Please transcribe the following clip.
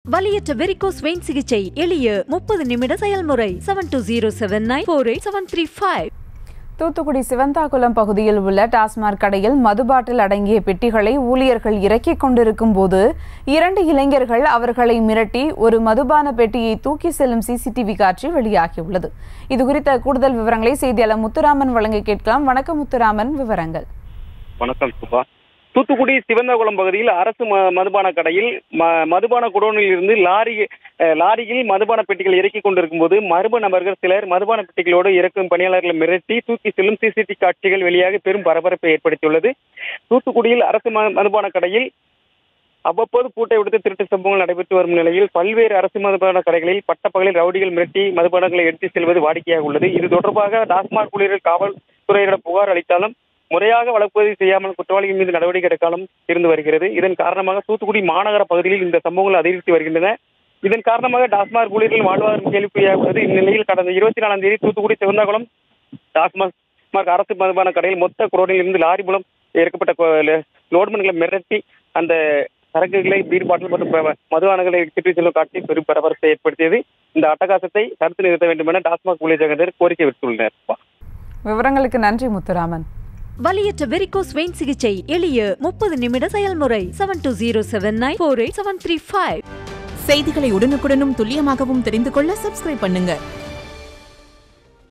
வலியற்ற varicose vein சிகிச்சை எளிய முப்பது நிமிட செயல்முறை seven two zero seven nine four eight seven three five Thoothukudi Sivanthakulam பகுதியில் உள்ள டாஸ்மாக் கடையில் மது பாட்டில் அடங்கிய பெட்டிகளை ஊழியர்கள் இறக்கிக் கொண்டிருக்கும் போது இரண்டு இளைஞர்கள் அவர்களை மிரட்டி ஒரு மதுபான பெட்டியை தூக்கி செல்லும் சிசிடிவி காட்சி வெளியாகியுள்ளது இதுகுறித்த கூடுதல் விவரங்களை செய்தியாளர் முத்துராமன் வழங்க கேட்கலாம் வணக்கம் முத்துராமன் விவரங்கள் வணக்கம் சுபா தூத்துக்குடி சிவந்தகுளம் பகுதியில் அரசு ம- மதுபான கடையில் ம- மதுபான குடோனில் இருந்து லாரி அஹ், லாரியில் மதுபான பெட்டிகள் இறக்கிக் கொண்டிருக்கும் போது மர்ம நபர்கள் சிலர் மதுபான பெட்டிகளோடு இறக்கும் பணியாளர்களை மிரட்டி தூக்கி செல்லும் சிசிடிவி காட்சிகள் வெளியாக பெரும் பரபரப்பை ஏற்படுத்தியுள்ளது தூத்துக்குடியில் அரசு ம- மதுபான கடையில் அவ்வப்போது பூட்டை விடுத்து திருட்டு சம்பவங்கள் நடைபெற்று வரும் நிலையில் பல்வேறு அரசு மதுபான கடைகளில் பட்டப்பகலில் ரவுடிகள் மிரட்டி மதுபானங்களை எடுத்து செல்வது வாடிக்கையாக உள்ளது இது தொடர்பாக டாஸ்மாக் ஊழியர்கள் காவல்துறையிடம் புகார் அளித்தாலும் முறையாக வழக்குப்பதிவு செய்யாமல் குற்றவாளிகள் மீது நடவடிக்கை எடுக்காமல் இருந்து வருகிறது இதன் காரணமாக தூத்துக்குடி மாநகர பகுதியில் இந்த சம்பவங்கள் அதிகரித்து வருகின்றன இதன் காரணமாக டாஸ்மாக் ஊழியர்கள் வாழ்வாதாரம் கேள்விக்குறியாக உள்ளது இந்நிலையில் கடந்த இருபத்தி நாலாம் தேதி தூத்துக்குடி சிவந்தாகுளம் டாஸ்மாக் அரசு மதுபான கடையில் மொத்த குரோனில் இருந்து லாரி மூலம் இறக்கப்பட்ட கொ- ல- லோட்மன்களை மிரட்டி அந்த சரக்குகளை பீர் பாட்டில் மற்றும் ப- மதுபானங்களை சுற்றி செல்லும் காட்சி பெரும் பரபரப்பை ஏற்படுத்தியது இந்த அட்டகாசத்தை தடுத்து நிறுத்த வேண்டும் என டாஸ்மாக் ஊழியர் சங்கத்தினர் கோரிக்கை விடுத்துள்ளனர் விவரங்களுக்கு நன்றி முத்துராமன் வலியற்ற வெரிகோஸ் வெயின் சிகிச்சை எளிய முப்பது நிமிட செயல்முறை seven two zero seven nine four eight seven three five செய்திகளை உடனுக்குடனும் துல்லியமாகவும் தெரிந்து கொள்ள சப்ஸ்கிரைப் பண்ணுங்க